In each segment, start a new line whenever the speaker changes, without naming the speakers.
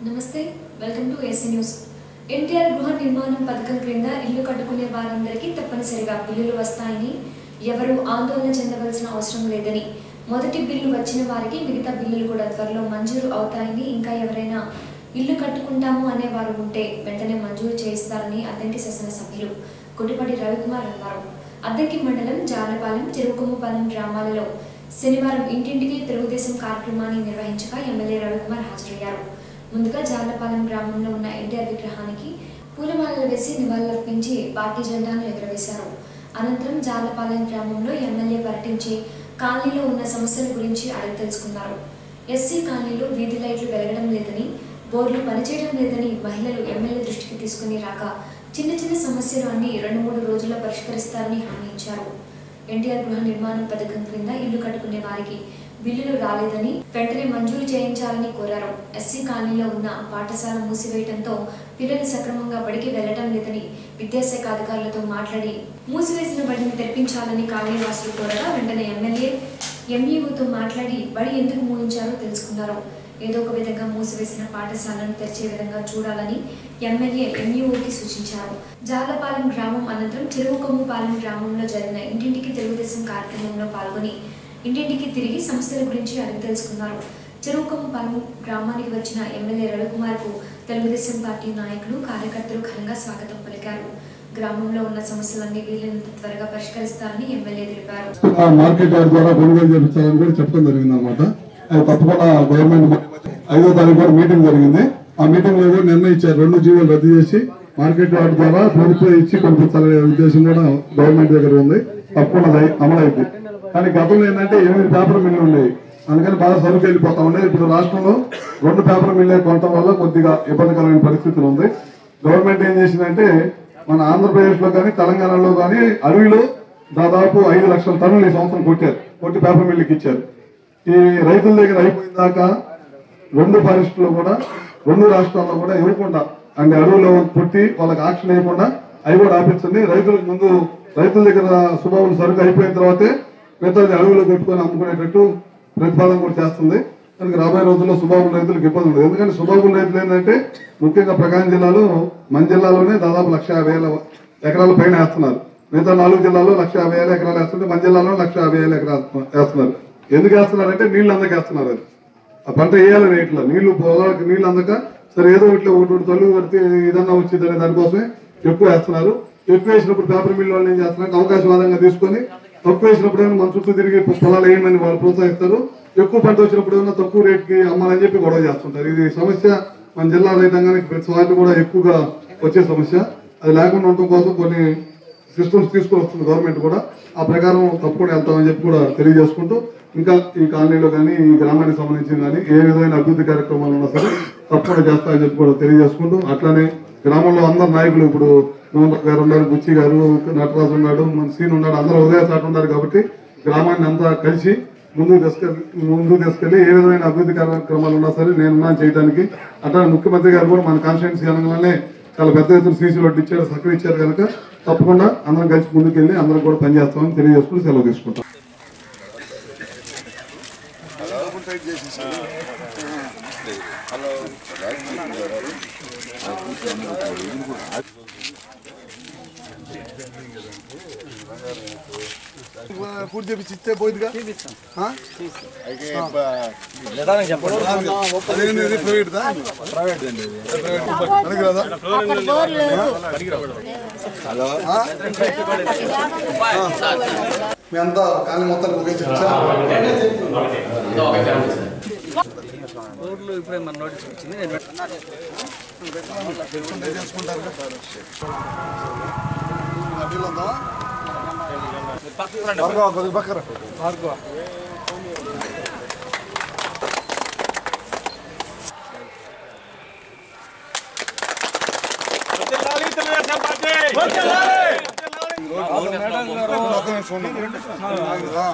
నమస్తే welcome to AC news NTR గృహ నిర్మాణం పథకం క్రింద ఇల్లు కట్టుకునే వారందరికీ తప్పనిసరిగా బిల్లులు వస్తాయని ఎవరూ ఆందోళన చెందవలసిన అవసరం లేదని మొదటి బిల్లు వచ్చిన వారికి మిగతా బిల్లులు కూడా త్వరలో మంజూరు అవుతాయని ఇంకా ఎవరైనా ఇల్లు కట్టుకుంటాము అనేవారు ఉంటే వెంటనే మంజూరు చేయిస్తారని అద్దంకి శాసనసభ్యులు గుడిపడి రవికుమార్ అన్నారు అద్దంకి మండలం జాలపాలెం చెరుకుమ్మపాలెం గ్రామాలలో శనివారం ఇంటింటికి తెలుగుదేశం కార్యక్రమాన్ని నిర్వహించగా ఎమ్మెల్యే రవికుమార్ హాజరయ్యారు ముందుగా జాలపాలెం గ్రామంలో ఉన్న ఎన్టీఆర్ విగ్రహానికి పూలమాలలు వేసి నివాళులర్పించి పార్టీ జెండాను ఎగురవేశారు అనంతరం జాలపాలెం గ్రామంలో ఎమ్మెల్యే పర్యటించి కాలనీలో ఉన్న సమస్యల గురించి అడిగి తెలుసుకున్నారు ఎస్సీ కాలనీలో వీధి లైట్లు వెలగడం లేదని బోర్లు పనిచేయడం లేదని మహిళలు ఎమ్మెల్యే దృష్టికి తీసుకుని రాక చిన్న చిన్న సమస్యలు అన్ని రెండు మూడు రోజుల్లో పరిష్కరిస్తారని హామీ ఇచ్చారు ఎన్టీఆర్ గృహ నిర్మాణం పథకం క్రింద ఇల్లు కట్టుకునే వారికి బిల్లులు రాలేదని వెంటనే మంజూరు చేయించాలని కోరారు ఎస్సీ కాలనీలో ఉన్న పాఠశాల మూసివేయడంతో పిల్లలు సక్రమంగా బడికి వెళ్లడం లేదని విద్యాశాఖ అధికారులతో మాట్లాడి మూసివేసిన బడిని తెరిపించాలని కాలనీ వాసులు కోరగా వెంటనే ఎమ్మెల్యే ఎంఈఓతో మాట్లాడి బడి ఎందుకు మూయించారో తెలుసుకున్నారు ఏదో ఒక విధంగా మూసివేసిన పాఠశాలను తెరిచే విధంగా చూడాలని ఎమ్మెల్యే ఎంఈఓకి సూచించారు జాలపాలెం గ్రామం అనంతరం చెరువుకొమ్ముపాలెం గ్రామంలో జరిగిన ఇంటింటికి తెలుగుదేశం కార్యక్రమంలో పాల్గొని ఇంటింటికి తిరిగి సమస్యల గురించి అడిగి తెలుసుకున్నారు చెరువుకొమ్ముపాలెం గ్రామానికి వచ్చిన ఎమ్మెల్యే రవికుమార్కు తెలుగుదేశం పార్టీ నాయకులు కార్యకర్తలు ఘనంగా స్వాగతం పలికారు గ్రామంలో ఉన్న సమస్యలన్నీ వీలైనంత త్వరగా పరిష్కరిస్తారని ఎమ్మెల్యే తెలిపారు
ఆ మార్కెట్ యార్డ్ ద్వారా కొనుగోలు చేపించాలని కూడా చెప్పడం జరిగింది అనమాట అది తప్పకుండా గవర్నమెంట్ ఐదో తారీఖు కూడా మీటింగ్ జరిగింది ఆ మీటింగ్ లో కూడా నిర్ణయించారు రెండు జీవోలు రద్దు చేసి మార్కెట్ యార్డ్ ద్వారా ప్రభుత్వం ఇచ్చి కొనిపించాలనే ఉద్దేశం కూడా గవర్నమెంట్ దగ్గర ఉంది తప్పకుండా అది అమలైంది కానీ గతంలో ఏంటంటే ఎనిమిది పేపర్ మిల్లు ఉండేవి అందుకని బాగా సరుకు వెళ్ళిపోతా ఉన్నాయి ఇప్పుడు రాష్ట్రంలో రెండు పేపర్ మిల్లే కొనటం వల్ల కొద్దిగా ఇబ్బందికరమైన పరిస్థితులు ఉంది గవర్నమెంట్ ఏం చేసిందంటే మన ఆంధ్రప్రదేశ్ లో కానీ తెలంగాణలో కానీ అడవిలో దాదాపు ఐదు లక్షల టన్నులు ఈ సంవత్సరం కొట్టారు కొట్టి పేపర్ మిల్లుకి ఇచ్చారు ఈ రైతుల దగ్గర అయిపోయిన దాకా రెండు ఫారెస్ట్లో కూడా రెండు రాష్ట్రాల్లో కూడా ఇవ్వకుండా అంటే అడవులో కొట్టి వాళ్ళకి ఆక్షన్ వేయకుండా అవి కూడా ఆపించండి రైతులకు ముందు రైతుల దగ్గర సుబాబులు సరుకు అయిపోయిన తర్వాతే మిగతాది అడవులో కొట్టుకొని అమ్ముకునేటట్టు ప్రతిపాదన కూడా చేస్తుంది కనుక రాబోయే రోజుల్లో సుబాబుల రైతులకు ఇబ్బంది ఉండదు ఎందుకంటే సుబాబుల రైతులు ఏంటంటే ముఖ్యంగా ప్రకాశం జిల్లాలో మన జిల్లాలోనే దాదాపు లక్ష యాభై వేల ఎకరాల పైన వేస్తున్నారు మిగతా నాలుగు జిల్లాల్లో లక్ష యాభై వేల ఎకరాలు వేస్తుంటే మన జిల్లాలో లక్ష యాభై వేల ఎకరాలు వేస్తున్నారు ఎందుకు వేస్తున్నారంటే నీళ్లు అందక వేస్తున్నారు అది ఆ పంట వేయాలని ఇట్లా నీళ్లు పొలాలకు నీళ్లు అందక సరే ఏదో ఇట్లా ఒకటి ఒకటి తల్లు పడితే ఇదన్నా వచ్చింది అనే దానికోసమే ఎక్కువ వేస్తున్నారు ఎక్కువ వేసినప్పుడు పేపర్ మిల్ వాళ్ళు ఏం చేస్తున్నారంటే అవకాశవాదంగా తీసుకొని తక్కువ వేసినప్పుడు ఏమైనా మన చుట్టూ తిరిగి పొలాలు వేయమని వాళ్ళు ప్రోత్సహిస్తారు ఎక్కువ పంట వచ్చినప్పుడు ఏమైనా తక్కువ రేటుకి అమ్మాలని చెప్పి గొడవ చేస్తుంటారు ఇది సమస్య మన జిల్లా రైతాంగానికి ప్రతిసారి కూడా ఎక్కువగా వచ్చే సమస్య అది లేకుండా ఉండటం కోసం కొన్ని సిస్టమ్స్ తీసుకొని వస్తుంది గవర్నమెంట్ కూడా ఆ ప్రకారం తప్పకుండా వెళ్తామని చెప్పి కూడా తెలియజేసుకుంటూ ఇంకా ఈ కాలనీలో కానీ ఈ గ్రామానికి సంబంధించి కానీ ఏ విధమైన అభివృద్ధి కార్యక్రమాలు ఉన్నా సరే తప్పకుండా చేస్తామని చెప్పి కూడా తెలియజేసుకుంటూ అట్లానే గ్రామంలో అందరు నాయకులు ఇప్పుడు మోహన్ గారు ఉన్నారు బుచ్చి గారు నటరాజు ఉన్నాడు మన సీన్ ఉన్నాడు అందరూ ఉదయ చాటు ఉన్నారు కాబట్టి గ్రామాన్ని అంతా కలిసి ముందుకు తీసుకెళ్ళి ముందుకు తీసుకెళ్లి ఏ విధమైన అభివృద్ధి కార్యక్రమాలు ఉన్నా సరే నేను చేయడానికి అట్లా ముఖ్యమంత్రి గారు కూడా మన కాన్స్టిట్యున్సీ అనగానే చాలా పెద్ద ఎత్తున సీసీ రోడ్డు ఇచ్చారు సక్కర ఇచ్చారు కనుక తప్పకుండా అందరం కలిసి ముందుకు వెళ్ళి అందరం కూడా పనిచేస్తామని తెలియజేసుకుని సెలవు తీసుకుంటాం
పూర్తి చేపించి ఇస్తే పోయిందిగా ఆ? అదేంది ఇది ప్రైవేట్ దా ప్రైవేట్ అండి మనకి రాదా ఆ? మీ అంతా కాలనీ మొత్తానికి ఒకే చర్చ
రోడ్లు ఇప్పుడే మన నోటీస్ వచ్చింది నేను
తెలుసుకుంటే చేసుకుంటారు అడ్డీలు ఉందా భార్గవ, కొద్దిగా పక్కన భార్గవ. ఒక్క నిమిషం ఉండండి. ఆ.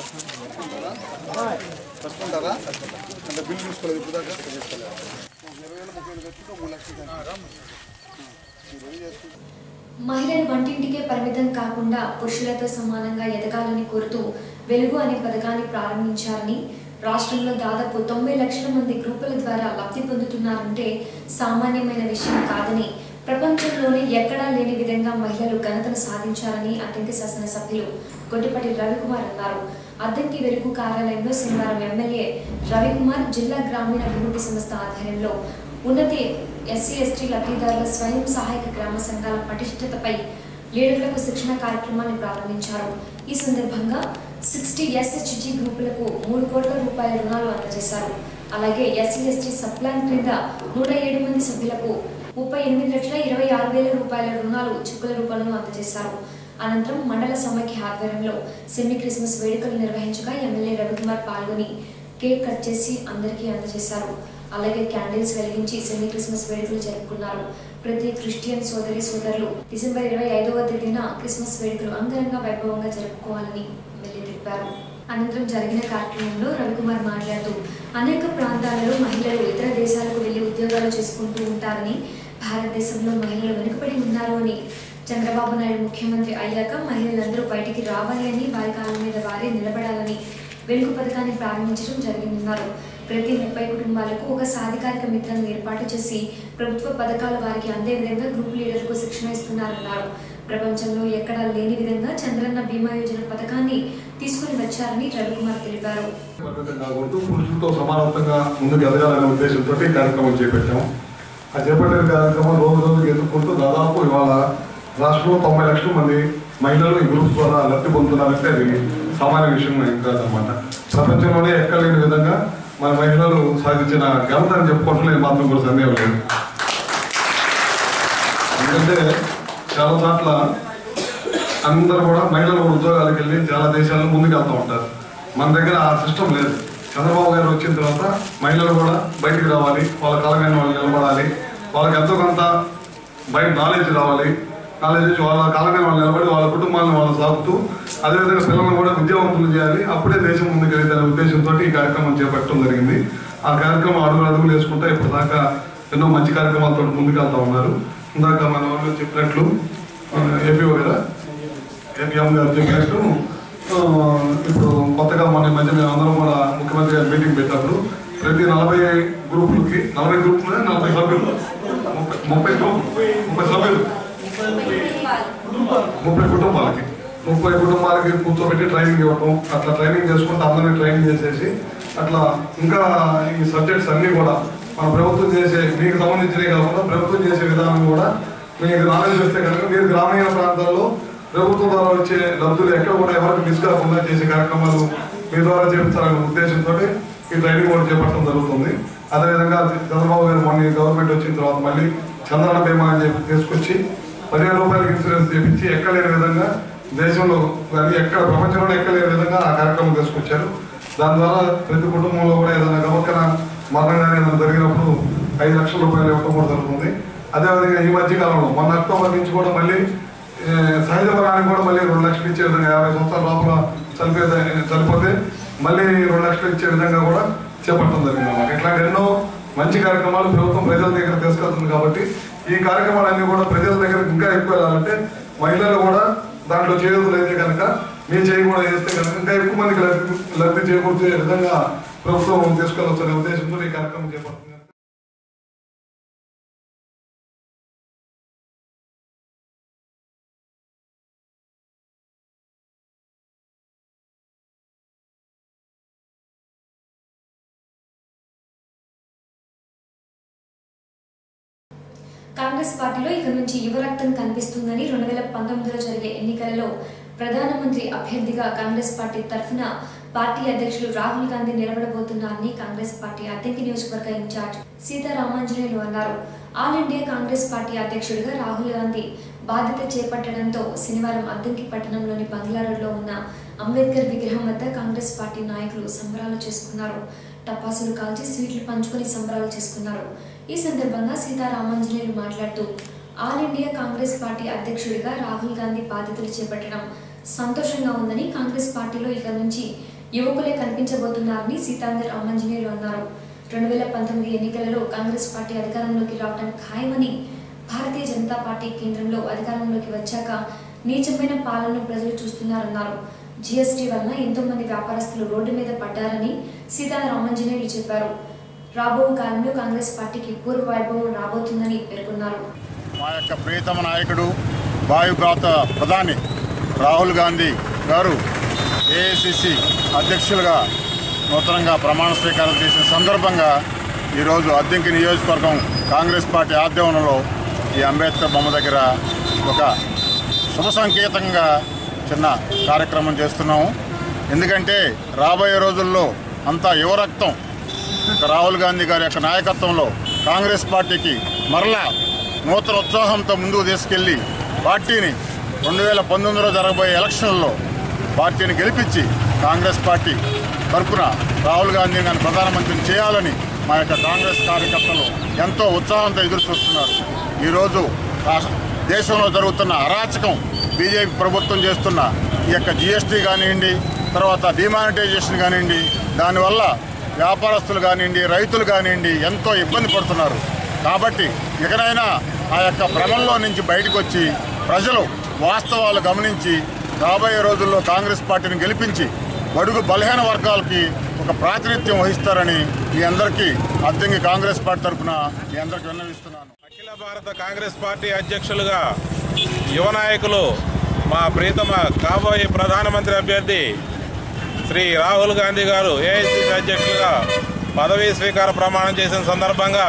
కట్టుకుంటారా అంటే బిల్లు తీసుకోలేదు ఇప్పుడు దాకా
మహిళలు వంటింటికే పరిమితం కాకుండా పురుషులతో సమానంగా ఎదగాలని కోరుతూ వెలుగు అనే పథకాన్ని ప్రారంభించారని రాష్ట్రంలో దాదాపు తొంభై లక్షల మంది గ్రూపుల ద్వారా లబ్ధి పొందుతున్నారంటే సామాన్యమైన విషయం కాదని ప్రపంచంలోనే ఎక్కడా లేని విధంగా మహిళలు ఘనతను సాధించారని అద్దంకి శాసనసభ్యులు గొడ్డిపట్టి రవికుమార్ అన్నారు అద్దంకి వెలుగు కార్యాలయంలో శనివారం ఎమ్మెల్యే రవికుమార్ జిల్లా గ్రామీణ అభివృద్ధి సంస్థ ఆధ్వర్యంలో ఉన్నతి ఎస్సీ ఎస్టీ లబ్ధిదారుల స్వయం సహాయక గ్రామ సంఘాల పటిష్టతపై లీడర్లకు శిక్షణ కార్యక్రమాన్ని ప్రారంభించారు ఈ సందర్భంగా సిక్స్టీ ఎస్హెచ్జి గ్రూపులకు మూడు కోట్ల రూపాయల రుణాలు అందజేశారు అలాగే ఎస్సీ ఎస్టీ సబ్ ప్లాన్ క్రింద నూట ఏడు మంది సభ్యులకు ముప్పై ఎనిమిది లక్షల ఇరవై ఆరు వేల రూపాయల రుణాలు చెక్కుల రూపంలో అందజేశారు అనంతరం మండల సమైక్య ఆధ్వర్యంలో సెమీ క్రిస్మస్ వేడుకలు నిర్వహించగా ఎమ్మెల్యే రవికుమార్ పాల్గొని కేక్ కట్ చేసి అందరికీ అందజేశారు అలాగే క్యాండిల్స్ వెలిగించి సెమీ క్రిస్మస్ వేడుకలు జరుపుకున్నారు ప్రతి క్రిస్టియన్ సోదరి సోదరులు డిసెంబర్ ఇరవై ఐదవ తేదీన క్రిస్మస్ వేడుకలు అంగరంగ వైభవంగా జరుపుకోవాలని ఎమ్మెల్యే తెలిపారు అనంతరం జరిగిన కార్యక్రమంలో రవికుమార్ మాట్లాడుతూ అనేక ప్రాంతాలలో మహిళలు ఇతర దేశాలకు వెళ్లి ఉద్యోగాలు చేసుకుంటూ ఉంటారని భారతదేశంలో మహిళలు వెనుకబడి ఉన్నారు అని చంద్రబాబు నాయుడు ముఖ్యమంత్రి అయ్యాక మహిళలందరూ బయటికి రావాలి అని వారి కాళ్ళ మీద వారే నిలబడాలని వెలుగు పథకాన్ని ప్రారంభించడం జరిగిందన్నారు ప్రతి ముప్పై కుటుంబాలకు ఒక సాధికారిక మిత్రం ఏర్పాటు చేసి ప్రభుత్వ పథకాలు వారికి అందే విధంగా గ్రూప్ లీడర్కు శిక్షణ ఇస్తున్నారన్నారు ప్రపంచంలో ఎక్కడా లేని విధంగా చంద్రన్న బీమా యోజన పథకాన్ని తీసుకుని వచ్చారని రవికుమార్ తెలిపారు
పరిమితంగా ఉంటూ పురుషులతో సమానత్వంగా ముందుకు ఎదగాలనే ఉద్దేశంతో ఈ కార్యక్రమం చేపట్టాం ఆ చేపట్టిన కార్యక్రమం రోజు రోజుకి ఎదుర్కొంటూ దాదాపు ఇవాళ రాష్ట్రంలో తొంభై లక్షల మంది మహిళలు ఈ గ్రూప్ ద్వారా లబ్ధి పొందుతున్నారంటే అది సామాన్య విషయం ఏం కాదనమాట ప్రపంచంలోనే ఎక్కడ లేని విధంగా మన మహిళలు సాధించిన ఘనత అని చెప్పుకోవటం లేదు మాత్రం కూడా సందేహం లేదు ఎందుకంటే చాలా చోట్ల అందరూ కూడా మహిళలు ఉద్యోగాలకు వెళ్ళి చాలా దేశాల్లో ముందుకు వెళ్తూ ఉంటారు మన దగ్గర ఆ సిస్టమ్ లేదు చంద్రబాబు గారు వచ్చిన తర్వాత మహిళలు కూడా బయటికి రావాలి వాళ్ళ కాలమైన వాళ్ళు నిలబడాలి వాళ్ళకి ఎంతో కొంత బయట నాలెడ్జ్ రావాలి నాలెడ్జ్ వచ్చి వాళ్ళ కాలమైన వాళ్ళు నిలబడి వాళ్ళ కుటుంబాలను వాళ్ళు సాగుతూ అదేవిధంగా పిల్లలను కూడా విద్యావంతులు చేయాలి అప్పుడే దేశం ముందుకు వెళ్తానే ఉద్దేశంతో ఈ కార్యక్రమం చేపట్టడం జరిగింది ఆ కార్యక్రమం అడుగులు అడుగులు వేసుకుంటా ఇప్పటిదాకా ఎన్నో మంచి కార్యక్రమాలతో ముందుకు వెళ్తా ఉన్నారు ఇందాక మన వాళ్ళు చెప్పినట్లు ఏపీ కదా ఏపీఎం గారు చెప్పినట్టు ఆ, ఇప్పుడు కొత్తగా మన ఈ మధ్య మేము అందరం కూడా ముఖ్యమంత్రి గారు మీటింగ్ పెట్టినప్పుడు ప్రతి నలభై గ్రూపులకి నలభై గ్రూపులు నలభై సభ్యులు ముప్పై ముప్పై గ్రూప్ ముప్పై సభ్యులు ముప్పై కుటుంబాలకి ముప్పై కుటుంబాలకి కూర్చోబెట్టి ట్రైనింగ్ ఇవ్వటం అట్లా ట్రైనింగ్ చేసుకుంటూ అందరినీ ట్రైనింగ్ చేసేసి అట్లా ఇంకా ఈ సబ్జెక్ట్స్ అన్నీ కూడా మన ప్రభుత్వం చేసే మీకు సంబంధించినవి కాకుండా ప్రభుత్వం చేసే విధానం కూడా మీకు నాలెడ్జ్ వస్తే కనుక మీరు గ్రామీణ ప్రాంతాల్లో ప్రభుత్వం ద్వారా వచ్చే లబ్ధులు ఎక్కడ కూడా ఎవరికి మిస్ కాకుండా చేసే కార్యక్రమాలు మీ ద్వారా చేపించాలనే ఉద్దేశంతో ఈ ట్రైనింగ్ కూడా చేపట్టడం జరుగుతుంది అదేవిధంగా చంద్రబాబు గారు మొన్న ఈ గవర్నమెంట్ వచ్చిన తర్వాత మళ్ళీ చంద్రన బీమా అని చెప్పి తీసుకొచ్చి పదివేల రూపాయలకి ఇన్సూరెన్స్ చేపించి ఎక్కలేని విధంగా దేశంలో కానీ ఎక్కడ ప్రపంచంలో ఎక్కలేని విధంగా ఆ కార్యక్రమం తీసుకొచ్చారు దాని ద్వారా ప్రతి కుటుంబంలో కూడా ఏదైనా గమకన మరణం కానీ ఏదైనా జరిగినప్పుడు ఐదు లక్షల రూపాయలు ఇవ్వడం కూడా జరుగుతుంది అదేవిధంగా ఈ మధ్య కాలంలో మొన్న అక్టోబర్ నుంచి కూడా మళ్ళీ ఏ, సహజ మరణానికి కూడా మళ్ళీ రెండు లక్షలు ఇచ్చే విధంగా యాభై సంవత్సరాల లోపల చనిపోతే చనిపోతే మళ్ళీ రెండు లక్షలు ఇచ్చే విధంగా కూడా చేపట్టడం జరిగింది అన్నమాట ఇట్లాంటి ఎన్నో మంచి కార్యక్రమాలు ప్రభుత్వం ప్రజల దగ్గర తీసుకెళ్తుంది కాబట్టి ఈ కార్యక్రమాలన్నీ కూడా ప్రజల దగ్గర ఇంకా ఎక్కువ వెళ్ళాలంటే మహిళలు కూడా దాంట్లో చేయూతులు అయితే కనుక మీ చేయి కూడా చేస్తే కనుక ఇంకా ఎక్కువ మందికి లబ్ధి లబ్ధి చేకూర్చే విధంగా ప్రభుత్వం తీసుకెళ్ళొచ్చనే ఉద్దేశంతో ఈ కార్యక్రమం చేపడుతుంది
కాంగ్రెస్ పార్టీలో ఇక నుంచి యువరక్తం కనిపిస్తుందని రెండు వేల పంతొమ్మిదిలో జరిగే ఎన్నికలలో ప్రధానమంత్రి అభ్యర్థిగా కాంగ్రెస్ పార్టీ తరఫున పార్టీ అధ్యక్షులు రాహుల్ గాంధీ నిలబడబోతున్నారని కాంగ్రెస్ పార్టీ అద్దెంకి నియోజకవర్గ ఇన్ఛార్జ్ సీతారామాంజనేయులు అన్నారు ఆల్ ఇండియా కాంగ్రెస్ పార్టీ అధ్యక్షుడిగా రాహుల్ గాంధీ బాధ్యత చేపట్టడంతో శనివారం అద్దంకి పట్టణంలోని బంగ్లా రోడ్లో ఉన్న అంబేద్కర్ విగ్రహం వద్ద కాంగ్రెస్ పార్టీ నాయకులు సంబరాలు చేసుకున్నారు టపాసులు కాల్చి స్వీట్లు పంచుకొని సంబరాలు చేసుకున్నారు ఈ సందర్భంగా సీతారామాంజనేయులు మాట్లాడుతూ ఆల్ ఇండియా కాంగ్రెస్ పార్టీ అధ్యక్షుడిగా రాహుల్ గాంధీ బాధ్యతలు చేపట్టడం సంతోషంగా ఉందని కాంగ్రెస్ పార్టీలో ఇక నుంచి యువకులే కనిపించబోతున్నారని సీతాందర్ రామాంజనేయులు అన్నారు రెండు వేల పంతొమ్మిది ఎన్నికలలో కాంగ్రెస్ పార్టీ అధికారంలోకి రావడం ఖాయమని భారతీయ జనతా పార్టీ కేంద్రంలో అధికారంలోకి వచ్చాక నీచమైన పాలనను ప్రజలు చూస్తున్నారన్నారు జీఎస్టీ వలన ఎంతో మంది వ్యాపారస్తులు రోడ్డు మీద పడ్డారని సీతాల రామంజనేయులు చెప్పారు రాబో కాలంలో కాంగ్రెస్ పార్టీకి పూర్వ వైభవం రాబోతుందని పేర్కొన్నారు
మా యొక్క ప్రియతమ నాయకుడు వాయుప్రాంత ప్రధాని రాహుల్ గాంధీ గారు ఏఐసిసి అధ్యక్షులుగా నూతనంగా ప్రమాణ స్వీకారం చేసిన సందర్భంగా ఈరోజు అద్దెంకి నియోజకవర్గం కాంగ్రెస్ పార్టీ ఆధ్వర్యంలో ఈ అంబేద్కర్ బొమ్మ దగ్గర ఒక శుభ సంకేతంగా చిన్న కార్యక్రమం చేస్తున్నాము ఎందుకంటే రాబోయే రోజుల్లో అంతా యువరక్తం రాహుల్ గాంధీ గారి యొక్క నాయకత్వంలో కాంగ్రెస్ పార్టీకి మరలా నూతన ఉత్సాహంతో ముందుకు తీసుకెళ్లి పార్టీని రెండు వేల పంతొమ్మిదిలో జరగబోయే ఎలక్షన్లలో పార్టీని గెలిపించి కాంగ్రెస్ పార్టీ తరఫున రాహుల్ గాంధీ గారిని ప్రధానమంత్రిని చేయాలని మా యొక్క కాంగ్రెస్ కార్యకర్తలు ఎంతో ఉత్సాహంతో ఎదురు చూస్తున్నారు ఈరోజు రాష్ట్ర- దేశంలో జరుగుతున్న అరాచకం బీజేపీ ప్రభుత్వం చేస్తున్న ఈ యొక్క జిఎస్టీ కానివ్వండి తర్వాత డిమానిటైజేషన్ కానివ్వండి దానివల్ల వ్యాపారస్తులు కానివ్వండి రైతులు కానివ్వండి ఎంతో ఇబ్బంది పడుతున్నారు కాబట్టి ఇకనైనా ఆ యొక్క భ్రమంలో నుంచి బయటకు వచ్చి ప్రజలు వాస్తవాలు గమనించి రాబోయే రోజుల్లో కాంగ్రెస్ పార్టీని గెలిపించి బడుగు బలహీన వర్గాలకి ఒక ప్రాతినిధ్యం వహిస్తారని మీ అందరికీ అద్దెంగి కాంగ్రెస్ పార్టీ తరఫున మీ అందరికీ విన్నవిస్తున్నాను
అఖిల భారత కాంగ్రెస్ పార్టీ అధ్యక్షులుగా యువ నాయకులు మా ప్రీతమ కాబోయే ప్రధానమంత్రి అభ్యర్థి శ్రీ రాహుల్ గాంధీ గారు ఏఐసిసి అధ్యక్షులుగా పదవీ స్వీకార ప్రమాణం చేసిన సందర్భంగా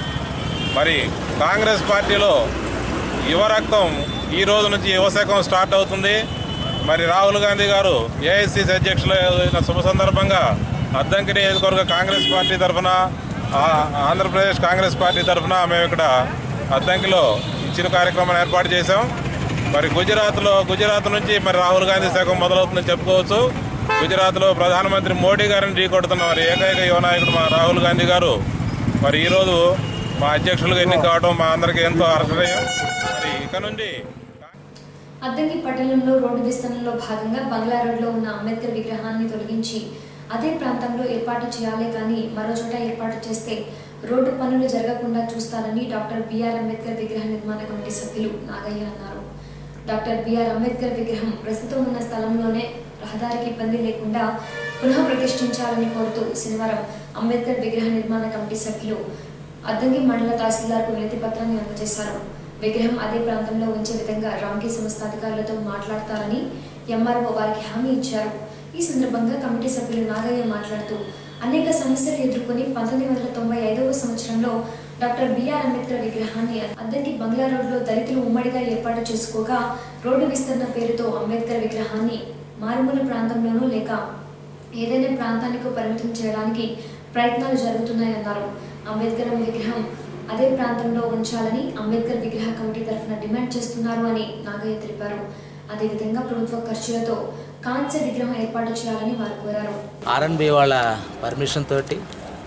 మరి కాంగ్రెస్ పార్టీలో యువ రక్తం ఈ రోజు నుంచి యువశకం స్టార్ట్ అవుతుంది మరి రాహుల్ గాంధీ గారు ఏఐసిసి అధ్యక్షులు అయిన శుభ సందర్భంగా అద్దంకి నియోజకవర్గ కాంగ్రెస్ పార్టీ తరఫున ఆ- ఆంధ్రప్రదేశ్ కాంగ్రెస్ పార్టీ తరఫున మేము ఇక్కడ అద్దంకిలో ఇచ్చిన కార్యక్రమాన్ని ఏర్పాటు చేశాం మరి గుజరాత్లో గుజరాత్ నుంచి మరి రాహుల్ గాంధీ శకం మొదలవుతుందని చెప్పుకోవచ్చు గుజరాత్లో ప్రధానమంత్రి మోడీ గారిని ఢీకొడుతున్న మరి ఏకైక యువ నాయకుడు మా రాహుల్ గాంధీ గారు మరి ఈరోజు మా అధ్యక్షులుగా ఎన్నిక కావడం మా అందరికీ ఎంతో హర్షణీయం మరి ఇక నుండి
అద్దంకి పట్టణంలో రోడ్డు విస్తరణలో భాగంగా బంగ్లా రోడ్లో ఉన్న అంబేద్కర్ విగ్రహాన్ని తొలగించి అదే ప్రాంతంలో ఏర్పాటు చేయాలే కానీ మరో చోట ఏర్పాటు చేస్తే రోడ్డు పనులు జరగకుండా చూస్తారని డాక్టర్ బిఆర్ అంబేద్కర్ విగ్రహ నిర్మాణ కమిటీ సభ్యులు నాగయ్య అన్నారు డాక్టర్ బిఆర్ అంబేద్కర్ విగ్రహం ప్రస్తుతం ఉన్న స్థలంలోనే రహదారికి ఇబ్బంది లేకుండా పునః ప్రతిష్ఠించాలని కోరుతూ శనివారం అంబేద్కర్ విగ్రహ నిర్మాణ కమిటీ సభ్యులు అద్దంకి మండల తహసీల్దార్కు వినతి పత్రాన్ని అందజేశారు విగ్రహం అదే ప్రాంతంలో ఉంచే విధంగా రామ్కీ సంస్థ అధికారులతో మాట్లాడతారని ఎంఆర్ఓ వారికి హామీ ఇచ్చారు ఈ సందర్భంగా కమిటీ సభ్యులు నాగయ్య మాట్లాడుతూ అనేక సమస్యలు ఎదుర్కొని పంతొమ్మిది వందల తొంభై ఐదవ సంవత్సరంలో డాక్టర్ బిఆర్ అంబేద్కర్ విగ్రహాన్ని అద్దంకి బంగ్లా రోడ్లో దళితులు ఉమ్మడిగా ఏర్పాటు చేసుకోగా రోడ్డు విస్తరణ పేరుతో అంబేద్కర్ విగ్రహాన్ని మారుమూల ప్రాంతంలోనూ లేక ఏదైనా ప్రాంతానికి పరిమితం చేయడానికి ప్రయత్నాలు జరుగుతున్నాయన్నారు అంబేద్కర్ విగ్రహం అదే ప్రాంతంలో ఉంచాలని అంబేద్కర్ విగ్రహ కమిటీ తరఫున డిమాండ్ చేస్తున్నారు అని నాగయ్య తెలిపారు అదేవిధంగా ప్రభుత్వ ఖర్చులతో కాంస్య విగ్రహం ఏర్పాటు చేయాలని వారు కోరారు
ఆర్ఎన్బి వాళ్ళ పర్మిషన్ తోటి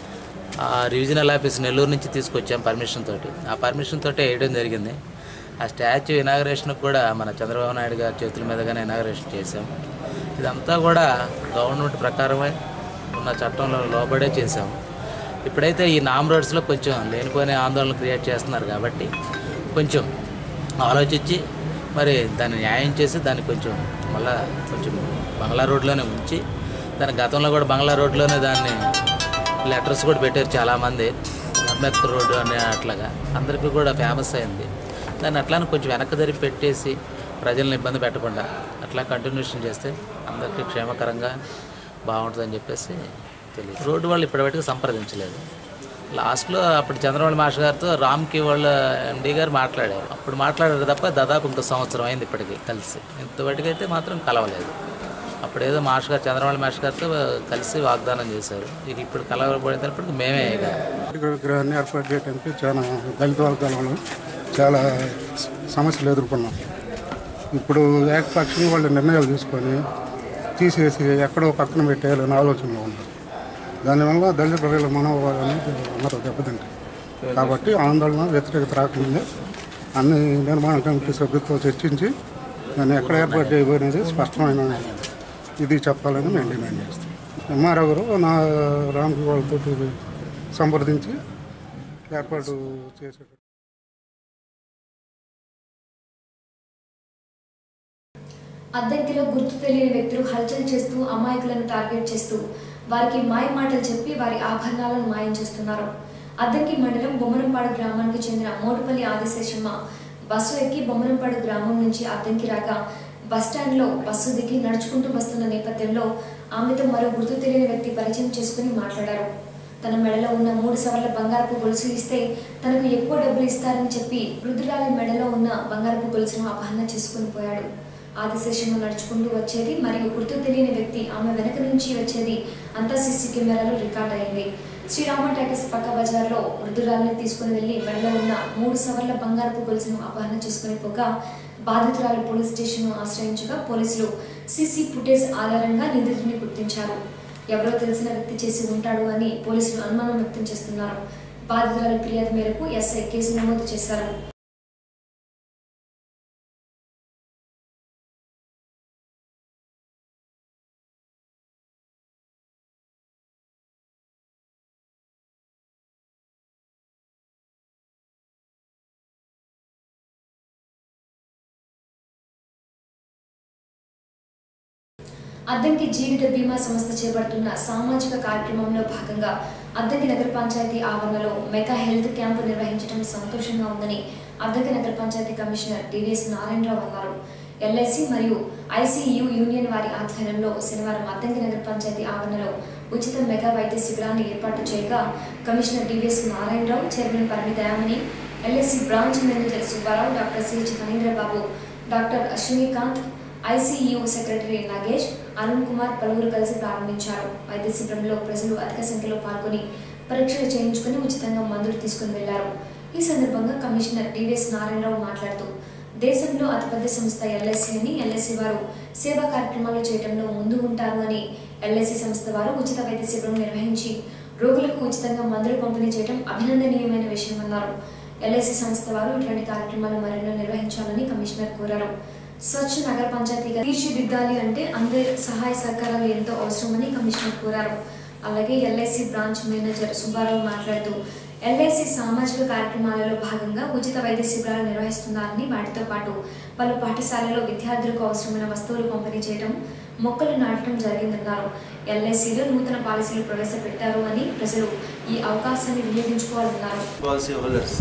ఆ రివిజనల్ ఆఫీస్ నెల్లూరు నుంచి తీసుకొచ్చాం పర్మిషన్ తోటి ఆ పర్మిషన్ తోటి వేయడం జరిగింది ఆ స్టాచ్యూ ఇనాగరేషన్కి కూడా మన చంద్రబాబు నాయుడు గారి చేతుల మీదుగానే ఇనాగరేషన్ చేశాం ఇదంతా కూడా గవర్నమెంట్ ప్రకారమే ఉన్న చట్టంలో లోబడే చేశాం ఇప్పుడైతే ఈ నామ్ రోడ్స్లో కొంచెం లేనిపోయిన ఆందోళన క్రియేట్ చేస్తున్నారు కాబట్టి కొంచెం ఆలోచించి మరి దాన్ని న్యాయం చేసి దాన్ని కొంచెం మళ్ళా కొంచెం బంగ్లా రోడ్లోనే ఉంచి దాని గతంలో కూడా బంగ్లా రోడ్లోనే దాన్ని లెటర్స్ కూడా పెట్టారు చాలామంది అంబేద్కర్ రోడ్డు అనే అట్లాగా అందరికీ కూడా ఫేమస్ అయింది దాన్ని అట్లానే కొంచెం వెనక్కి జరిపి పెట్టేసి ప్రజల్ని ఇబ్బంది పెట్టకుండా అట్లా కంటిన్యూషన్ చేస్తే అందరికీ క్షేమకరంగా బాగుంటుందని చెప్పేసి తెలియదు రోడ్డు వాళ్ళు ఇప్పటివరకు సంప్రదించలేదు లాస్ట్లో అప్పుడు చంద్రబాబు మాస్టర్ గారితో రామ్కి వాళ్ళ ఎండి గారు మాట్లాడారు అప్పుడు మాట్లాడారు తప్ప దాదాపు ఇంకో సంవత్సరం అయింది ఇప్పటికి కలిసి ఇంతవరకైతే మాత్రం కలవలేదు అప్పుడు ఏదో మాస్టర్ గారు చంద్రబాబు మాస్టర్ గారితో కలిసి వాగ్దానం చేశారు ఇక ఇప్పుడు కలవబడినప్పటికి మేమే ఇక
అంబేద్కర్ విగ్రహాన్ని ఏర్పాటు చేయడానికి చాలా దళిత వర్గాలలో చాలా స- సమస్యలు ఎదుర్కొన్నాం ఇప్పుడు ఏకపక్షంగా వాళ్ళు నిర్ణయాలు తీసుకొని తీసేసి ఎక్కడో పక్కన పెట్టేయాలని ఆలోచనలో ఉన్నారు దానివల్ల దళిత ప్రజల మనోభావం అనేది అందరూ దెబ్బతింటాయి కాబట్టి ఆందోళన వ్యతిరేకత రాకముందే అన్ని నిర్మాణ కమిటీ సభ్యులతో చర్చించి దాన్ని ఎక్కడ ఏర్పాటు చేయబోయేది స్పష్టమైన ఇది చెప్పాలని మేము డిమాండ్ చేస్తాం ఎంఆర్ఓ గారు నా రామ్కి వాళ్ళతో సంప్రదించి ఏర్పాటు చేసే
అద్దెంకిలో గుర్తు తెలియని వ్యక్తులు హల్చల్ చేస్తూ అమాయకులను టార్గెట్ చేస్తూ వారికి మాయ మాటలు చెప్పి వారి ఆభరణాలను మాయం చేస్తున్నారు అద్దంకి మండలం బొమ్మరంపాడు గ్రామానికి చెందిన మోటుపల్లి ఆదిశేషమ్మ బస్సు ఎక్కి బొమ్మరంపాడు గ్రామం నుంచి అద్దంకి రాగా బస్టాండ్లో బస్సు దిగి నడుచుకుంటూ వస్తున్న నేపథ్యంలో ఆమెతో మరో గుర్తు తెలియని వ్యక్తి పరిచయం చేసుకుని మాట్లాడారు తన మెడలో ఉన్న మూడు సవర్ల బంగారపు గొలుసు ఇస్తే తనకు ఎక్కువ డబ్బులు ఇస్తారని చెప్పి వృద్ధురాలి మెడలో ఉన్న బంగారపు గొలుసును అపహరణ చేసుకుని పోయాడు ఆదిశేషంగా నడుచుకుంటూ వచ్చేది మరియు గుర్తు తెలియని వ్యక్తి ఆమె వెనక నుంచి వచ్చేది అంతా సీసీ కెమెరాలో రికార్డ్ అయింది శ్రీరామ టాకీస్ పక్క బజార్లో వృద్ధురాలిని తీసుకుని వెళ్లి మెడలో ఉన్న మూడు సవర్ల బంగారపు గొలుసును అపహరణ చేసుకుని పోగా బాధితురాలు పోలీస్ స్టేషన్ను ఆశ్రయించగా పోలీసులు సీసీ ఫుటేజ్ ఆధారంగా నిందితుడిని గుర్తించారు ఎవరో తెలిసిన వ్యక్తి చేసి ఉంటాడు అని పోలీసులు అనుమానం వ్యక్తం చేస్తున్నారు బాధితురాలి ఫిర్యాదు మేరకు ఎస్ఐ కేసు నమోదు చేశారు అద్దంకి జీవిత బీమా సంస్థ చేపడుతున్న సామాజిక కార్యక్రమంలో భాగంగా అద్దంకి నగర పంచాయతీ ఆవరణలో మెగా హెల్త్ క్యాంపు నిర్వహించడం సంతోషంగా ఉందని అద్దంకి నగర పంచాయతీ కమిషనర్ డివిఎస్ నారాయణరావు అన్నారు ఎల్ఐసి మరియు ఐసీయూ యూనియన్ వారి ఆధ్వర్యంలో శనివారం అద్దంకి నగర పంచాయతీ ఆవరణలో ఉచిత మెగా వైద్య శిబిరాన్ని ఏర్పాటు చేయగా commissioner DVS Narayana Rao chairman Parimi Dayamani LIC branch manager Subbarao doctor CH Phanindra Babu doctor Ashwinikanth ICU secretary Nagesh Arun Kumar పలువురు కలిసి ప్రారంభించారు వైద్య శిబిరంలో ప్రజలు అధిక సంఖ్యలో పాల్గొని పరీక్షలు చేయించుకుని ఉచితంగా మందులు తీసుకుని వెళ్లారు ఈ సందర్భంగా కమిషనర్ డివిఎస్ నారాయణరావు మాట్లాడుతూ దేశంలో అతిపెద్ద సంస్థ ఎల్ఐసి అని ఎల్ఐసి వారు సేవా కార్యక్రమాలు చేయడంలో ముందు ఉంటారు అని ఎల్ఐసి సంస్థ వారు ఉచిత వైద్య శిబిరం నిర్వహించి రోగులకు ఉచితంగా మందులు పంపిణీ చేయడం అభినందనీయమైన విషయమన్నారు ఎల్ఐసి సంస్థ వారు ఇట్లాంటి కార్యక్రమాలు మరెన్నో నిర్వహించాలని కమిషనర్ కోరారు స్వచ్ఛ నగర పంచాయతీగా తీర్చిదిద్దాలి అంటే అందరి సహాయ సహకారాలు ఎంతో అవసరమని కమిషనర్ కోరారు అలాగే ఎల్ఐసి బ్రాంచ్ మేనేజర్ సుబ్బారావు మాట్లాడుతూ ఎల్ఐసి సామాజిక కార్యక్రమాలలో భాగంగా ఉచిత వైద్య శిబిరాలు నిర్వహిస్తున్నారని వాటితో పాటు పలు పాఠశాలలో విద్యార్థులకు అవసరమైన వస్తువులు పంపిణీ చేయడం మొక్కలు నాటడం జరిగిందన్నారు ఎల్ఐసిలో నూతన పాలసీలు ప్రవేశపెట్టారు అని ప్రజలు ఈ అవకాశాన్ని వినియోగించుకోవాలన్నారు
పాలసీ హోల్డర్స్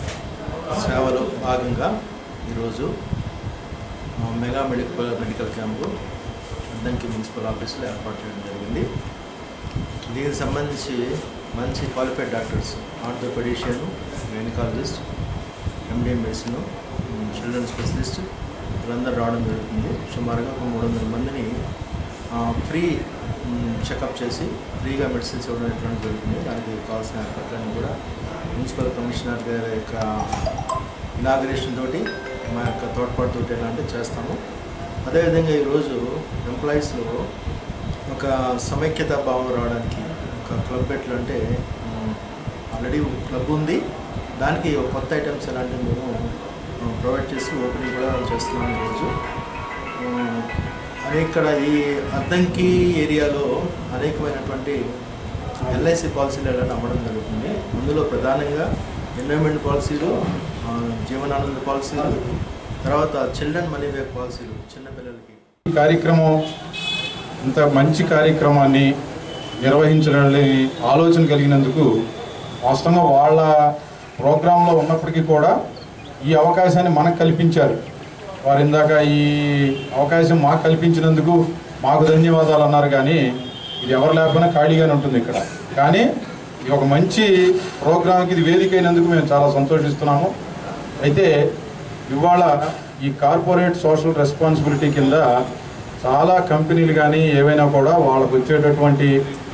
సేవలో భాగంగా ఈరోజు ఆ, mega medical medical camp Addanki municipal ఆఫీస్లో ఏర్పాటు చేయడం జరిగింది దీనికి సంబంధించి మంచి qualified doctors orthopedician gynaecologist MD medicine children specialist వీళ్ళందరూ రావడం జరుగుతుంది సుమారుగా ఒక మూడు వందల మందిని ఫ్రీ చెకప్ చేసి ఫ్రీగా మెడిసిన్స్ ఇవ్వడం ఇవ్వడం జరుగుతుంది దానికి కావాల్సిన ఏర్పాట్లన్నీ కూడా మున్సిపల్ కమిషనర్ గారి యొక్క ఇనాగరేషన్ తోటి మా యొక్క తోడ్పాటుతో ఇలాంటివి చేస్తాము అదేవిధంగా ఈరోజు ఎంప్లాయీస్లో ఒక సమైక్యత భావం రావడానికి ఒక క్లబ్ ఎట్లా అంటే ఆల్రెడీ క్లబ్ ఉంది దానికి ఒక కొత్త ఐటమ్స్ ఎలాంటివి మేము ప్రొవైడ్ చేసి ఓపెనింగ్ కూడా చేస్తున్నాం ఈరోజు ఆ, అని ఇక్కడ ఈ అద్దంకి ఏరియాలో అనేకమైనటువంటి ఎల్ఐసి పాలసీలు ఎలా అమ్మడం జరుగుతుంది అందులో ప్రధానంగా ఎన్విరాన్మెంట్ పాలసీలు ఆ, జీవనానంద పాలసీలు తర్వాత చిల్డ్రన్ మనీ బ్యాక్ పాలసీలు చిన్నపిల్లలకి
ఈ కార్యక్రమం ఇంత మంచి కార్యక్రమాన్ని నిర్వహించడానికి ఆలోచన కలిగినందుకు వాస్తవంగా వాళ్ళ ప్రోగ్రాంలో ఉన్నప్పటికీ కూడా ఈ అవకాశాన్ని మనకు కల్పించారు వారు ఇందాక ఈ అవకాశం మాకు కల్పించినందుకు మాకు ధన్యవాదాలు అన్నారు కానీ ఇది ఎవరు లేకపోయినా ఖాళీగానే ఉంటుంది ఇక్కడ కానీ ఇది ఒక మంచి ప్రోగ్రాంకి ఇది వేదిక అయినందుకు మేము చాలా సంతోషిస్తున్నాము అయితే ఇవాళ ఈ కార్పొరేట్ సోషల్ రెస్పాన్సిబిలిటీ కింద చాలా కంపెనీలు కానీ ఏవైనా కూడా వాళ్ళకు వచ్చేటటువంటి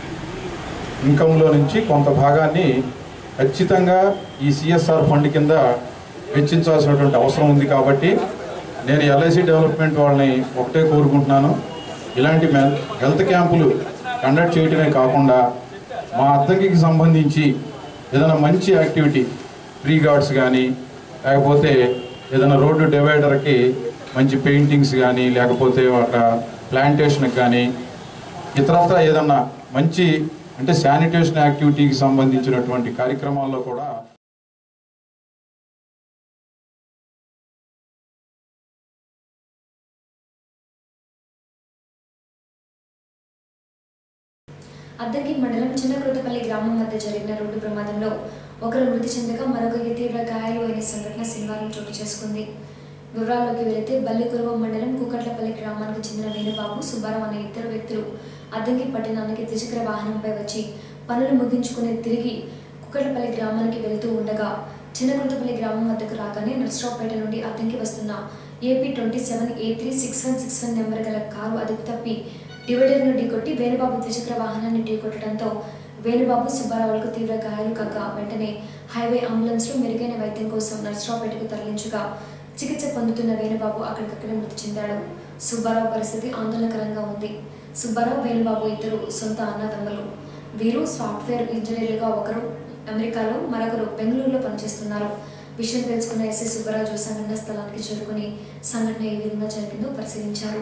ఇన్కంలో నుంచి కొంత భాగాన్ని ఖచ్చితంగా ఈ సిఎస్ఆర్ ఫండ్ కింద వెచ్చించాల్సినటువంటి అవసరం ఉంది కాబట్టి నేను ఎల్ఐసి డెవలప్మెంట్ వాళ్ళని ఒకటే కోరుకుంటున్నాను ఇలాంటి మె- హెల్త్ క్యాంపులు కండక్ట్ చేయటమే కాకుండా మా అద్దంకికి సంబంధించి ఏదైనా మంచి యాక్టివిటీ ఫ్రీ గార్డ్స్ కానీ లేకపోతే ఏదైనా రోడ్డు డివైడర్కి మంచి పెయింటింగ్స్ కానీ లేకపోతే ఒక ప్లాంటేషన్కి కానీ ఇతరత్ర ఏదన్నా మంచి అంటే శానిటేషన్ యాక్టివిటీకి సంబంధించినటువంటి కార్యక్రమాల్లో కూడా
అద్దంకి మండలం చిన్నకృతపల్లి గ్రామం మధ్య జరిగిన రోడ్డు ప్రమాదంలో ఒకరు మృతి చెందగా మరొకరికి తీవ్ర గాయాలు అయిన సంఘటన శనివారం చోటు చేసుకుంది వివరాల్లోకి వెళితే బల్లికురువ మండలం కూకట్లపల్లి గ్రామానికి చెందిన వేణుబాబు సుబ్బారావు అనే ఇద్దరు వ్యక్తులు అద్దంకి పట్టణానికి ద్విచక్ర వాహనంపై వచ్చి పనులు ముగించుకుని తిరిగి కుక్కట్లపల్లి గ్రామానికి వెళుతూ ఉండగా చిన్నకృతపల్లి గ్రామం వద్దకు రాగానే నర్సరావుపేట నుండి అద్దంకి వస్తున్న AP twenty seven A three six one six one number గల కారు అదుపు తప్పి డివైడర్ను ఢీకొట్టి వేణుబాబు ద్విచక్ర వాహనాన్ని ఢీకొట్టడంతో వేణుబాబు సుబ్బారావులకు తీవ్ర గాయాలు కాగా వెంటనే హైవే అంబులెన్స్లో మెరుగైన వైద్యం కోసం నర్సరావుపేటకు తరలించగా చికిత్స పొందుతున్న వేణుబాబు అక్కడికక్కడే మృతి చెందాడు సుబ్బారావు పరిస్థితి ఆందోళనకరంగా ఉంది సుబ్బారావు వేణుబాబు ఇద్దరు సొంత అన్నదమ్ములు వీరు సాఫ్ట్వేర్ ఇంజనీర్లుగా ఒకరు అమెరికాలో మరొకరు బెంగళూరులో పనిచేస్తున్నారు విషయం తెలుసుకున్న ఎస్ఐ సుబ్బరాజు సంఘటన స్థలానికి చేరుకుని సంఘటన ఏ విధంగా జరిగిందో పరిశీలించారు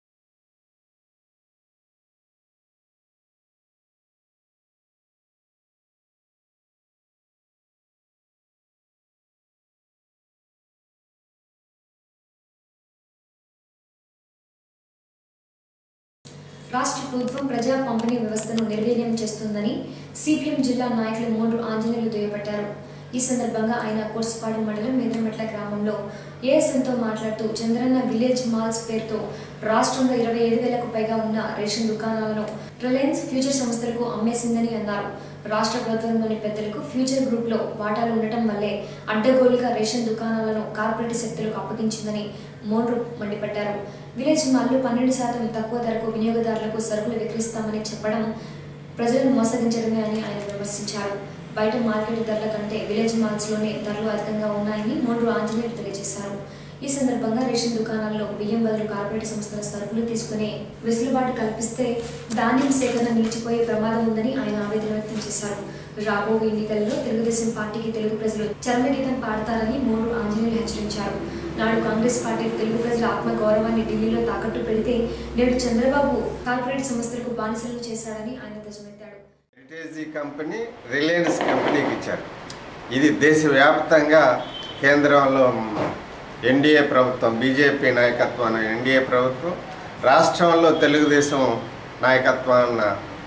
రాష్ట్ర ప్రభుత్వం ప్రజా పంపిణీ వ్యవస్థను నిర్వీర్యం చేస్తుందని సిపిఎం జిల్లా నాయకులు మోండ్రు ఆంజనేయులు దుయ్యబట్టారు ఈ సందర్భంగా ఆయన కోర్సుపాడు మండలం మేదరమెట్ల గ్రామంలో ఏఎస్ఎన్తో మాట్లాడుతూ చంద్రన్న విలేజ్ మాల్స్ పేరుతో రాష్ట్రంలో ఇరవై ఐదు వేలకు పైగా ఉన్న రేషన్ దుకాణాలను రిలయన్స్ ఫ్యూచర్ సంస్థలకు అమ్మేసిందని అన్నారు రాష్ట్ర ప్రభుత్వంలోని పెద్దలకు ఫ్యూచర్ గ్రూప్లో వాటాలు ఉండటం వల్లే అడ్డగోలుగా రేషన్ దుకాణాలను కార్పొరేట్ శక్తులకు అప్పగించిందని మోండ్రు మండిపడ్డారు విలేజ్ మాల్లు పన్నెండు శాతం తక్కువ ధరకు వినియోగదారులకు సరుకులు విక్రయిస్తామని చెప్పడం ప్రజలను మోసగించడమే అని ఆయన విమర్శించారు బయట మార్కెట్ ధరల కంటే విలేజ్ మాల్స్లోనే ధరలు అధికంగా ఉన్నాయని మోండ్రు ఆంజనేయులు తెలియజేశారు ఈ సందర్భంగా రేషన్ దుకాణాల్లో బియ్యం బదులు కార్పొరేట్ సంస్థల సరుకులు తీసుకునే వెసులుబాటు కల్పిస్తే ధాన్యం సేకరణ నిలిచిపోయే ప్రమాదం ఉందని ఆయన ఆవేదన వ్యక్తం చేశారు రాబో ఎన్నికల్లో తెలుగుదేశం పార్టీకి తెలుగు ప్రజలు చరమగీతం పాడతారని మోండ్రు ఆంజనేయులు హెచ్చరించారు నాడు కాంగ్రెస్ పార్టీ తెలుగు ప్రజల ఆత్మ గౌరవాన్ని ఢిల్లీలో తాకట్టు పెడితే నేడు చంద్రబాబు కార్పొరేట్ సంస్థలకు బానిసలు చేశాడని ఆయన ధ్వజమెత్తాడు
హెరిటేజీ కంపెనీ రిలయన్స్ కంపెనీకి ఇచ్చారు ఇది దేశవ్యాప్తంగా కేంద్రంలో ఎన్డీఏ ప్రభుత్వం బీజేపీ నాయకత్వాన ఎన్డీఏ ప్రభుత్వం రాష్ట్రంలో తెలుగుదేశం నాయకత్వాన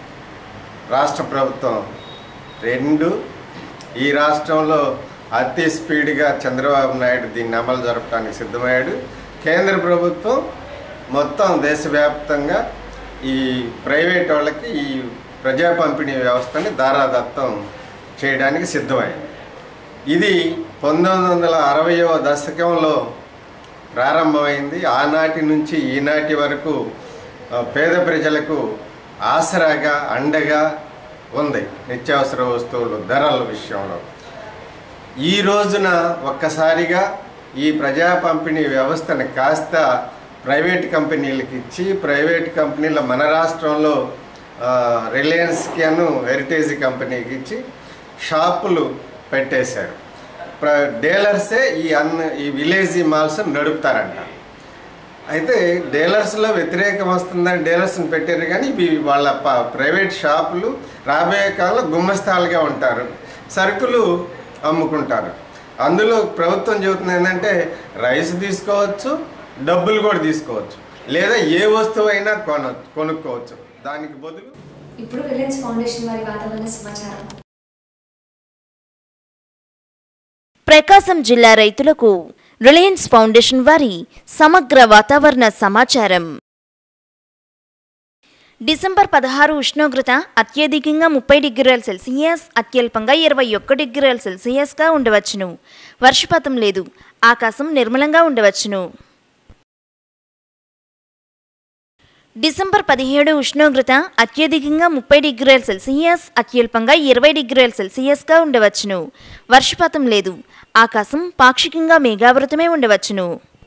రాష్ట్ర ప్రభుత్వం రెండు ఈ రాష్ట్రంలో అతి స్పీడ్గా చంద్రబాబు నాయుడు దీన్ని అమలు జరపడానికి సిద్ధమయ్యాడు కేంద్ర ప్రభుత్వం మొత్తం దేశవ్యాప్తంగా ఈ ప్రైవేట్ వాళ్ళకి ఈ ప్రజా పంపిణీ వ్యవస్థని దారాదత్తం చేయడానికి సిద్ధమైంది ఇది పంతొమ్మిది వందల అరవయవ దశకంలో ప్రారంభమైంది ఆనాటి నుంచి ఈనాటి వరకు ఆ, పేద ప్రజలకు ఆసరాగా అండగా ఉంది నిత్యావసర వస్తువులు ధరల విషయంలో ఈ రోజున ఒక్కసారిగా ఈ ప్రజా పంపిణీ వ్యవస్థను కాస్త ప్రైవేట్ కంపెనీలకు ఇచ్చి ప్రైవేట్ కంపెనీల మన రాష్ట్రంలో ఆ, రిలయన్స్కి అను హెరిటేజ్ కంపెనీకి ఇచ్చి షాపులు పెట్టేశారు ప్ర డీలర్సే ఈ అన్ ఈ విలేజ్ మాల్స్ నడుపుతారంట అయితే డీలర్స్లో వ్యతిరేకం వస్తుందని డీలర్స్ని పెట్టారు కానీ ఇవి వాళ్ళ ప- ప్రైవేట్ షాపులు రాబోయే కాలంలో గుమ్మస్తాలుగా ఉంటారు సరుకులు అమ్ముకుంటారు అందులో ప్రభుత్వం చెబుతుంది ఏంటంటే రైస్ తీసుకోవచ్చు డబ్బులు కూడా తీసుకోవచ్చు లేదా ఏ వస్తువు అయినా కొన కొనుక్కోవచ్చు దానికి బదులు
ఇప్పుడు రిలయన్స్ ఫౌండేషన్ వారి వాతావరణ సమాచారం
ప్రకాశం జిల్లా రైతులకు రిలయన్స్ ఫౌండేషన్ వారి సమగ్ర వాతావరణ సమాచారం డిసెంబర్ పదహారు ఉష్ణోగ్రత అత్యధికంగా ముప్పై డిగ్రీల సెల్సియస్ అత్యల్పంగా ఇరవై ఒక్క డిగ్రీల సెల్సియస్గా ఉండవచ్చును వర్షపాతం లేదు ఆకాశం నిర్మలంగా ఉండవచ్చును డిసెంబర్ పదిహేడు ఉష్ణోగ్రత అత్యధికంగా ముప్పై డిగ్రీల సెల్సియస్ అత్యల్పంగా ఇరవై డిగ్రీల సెల్సియస్గా ఉండవచ్చును వర్షపాతం లేదు ఆకాశం పాక్షికంగా మేఘావృతమే ఉండవచ్చును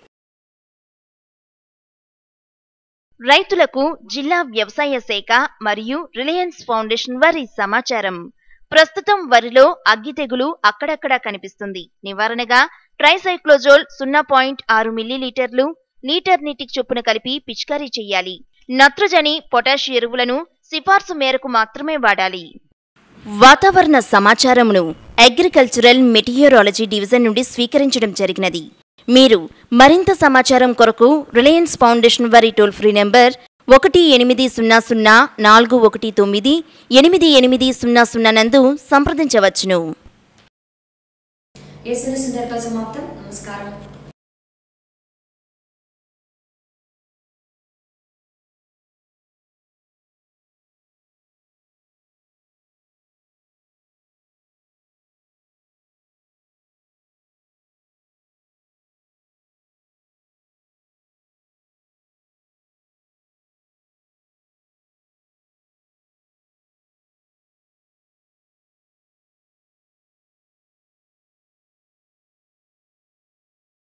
రైతులకు జిల్లా వ్యవసాయ శాఖ మరియు రిలయన్స్ ఫౌండేషన్ వారి సమాచారం ప్రస్తుతం వరిలో అగ్గి తెగులు అక్కడక్కడా కనిపిస్తుంది నివారణగా ట్రైసైక్లోజోల్ సున్నా పాయింట్ ఆరు మిల్లీలీటర్లు లీటర్ నీటికి చొప్పున కలిపి పిచికారీ చేయాలి నత్రజని పొటాష్ ఎరువులను సిఫార్సు మేరకు మాత్రమే వాడాలి వాతావరణ సమాచారమును అగ్రికల్చరల్ మెటీరియాలజీ డివిజన్ నుండి స్వీకరించడం జరిగినది మీరు మరింత సమాచారం కొరకు రిలయన్స్ ఫౌండేషన్ వారి టోల్ ఫ్రీ నెంబర్ ఒకటి ఎనిమిది సున్నా సున్నా నాలుగు ఒకటి తొమ్మిది ఎనిమిది ఎనిమిది సున్నా సున్నా నందు సంప్రదించవచ్చును
ఎస్ఎన్ఎస్ ఇంతటితో సమాప్తం నమస్కారం